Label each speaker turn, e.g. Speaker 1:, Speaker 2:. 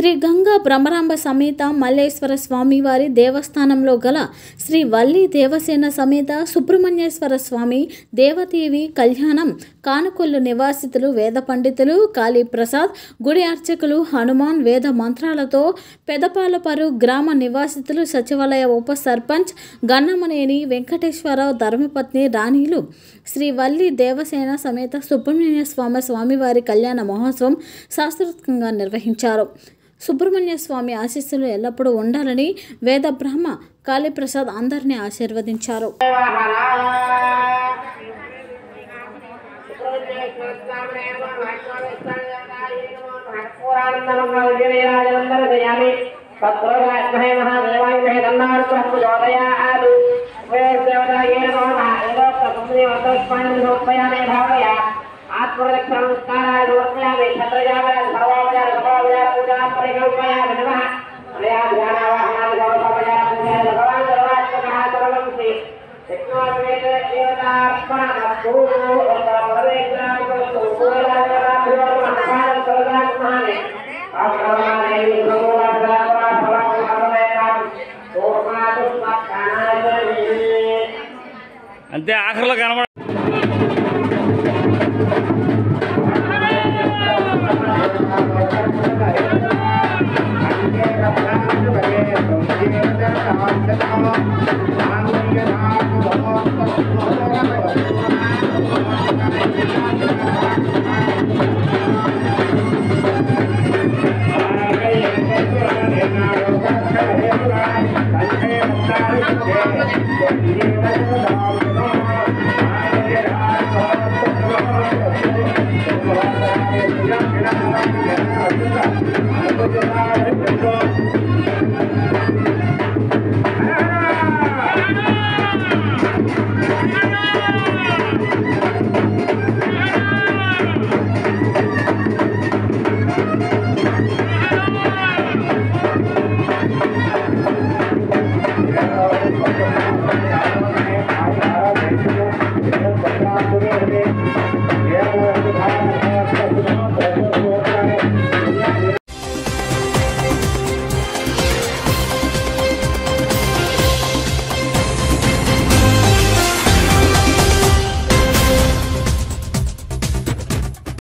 Speaker 1: శ్రీ గంగా భ్రమరాంబ సమేత మల్లేశ్వర స్వామివారి దేవస్థానంలో గల శ్రీ వల్లి దేవసేన సమేత సుబ్రహ్మణ్యేశ్వర స్వామి దేవదేవి కళ్యాణం కానుకొల్లు నివాసితులు వేద పండితులు కాళీప్రసాద్ గుడి అర్చకులు హనుమాన్ వేద మంత్రాలతో పెదపాలపరు గ్రామ నివాసితులు సచివాలయ ఉప సర్పంచ్ గన్నమనేని వెంకటేశ్వరరావు ధర్మపత్ని రాణిలు శ్రీ వల్లి దేవసేన సమేత సుబ్రహ్మణ్య స్వామి స్వామివారి కళ్యాణ మహోత్సవం శాస్త్రోత్కంగా నిర్వహించారు సుబ్రహ్మణ్య స్వామి ఆశీస్సులు ఎల్లప్పుడూ ఉండాలని వేద బ్రహ్మ కాళీప్రసాద్ అందరినీ ఆశీర్వదించారు
Speaker 2: తత్ప్రగాత్మహే మహాదేవాయ తన్నాడుయాలు దేవతాయే నమోపయామే భావయ ఆత్మరక్షణస్కారాయ సమర్పయామి క్షత్రయామయ సర్వామయ సర్వామయ పూజా పరికల్పయామి నమః అనయా ధ్యానావాహనాది గౌరవమయ పూజా భగవాన్ సర్వాత్మకః సర్వం శ్రీ యజ్ఞోపేత దేవతార్పణమస్తు పరమేశ్వరాయ పూజాభివాదం సర్వాత్మనే ఆశ్రమాదేవి భగవాన్
Speaker 3: అంతే ఆఖరిలో కనబడ
Speaker 4: Thank you.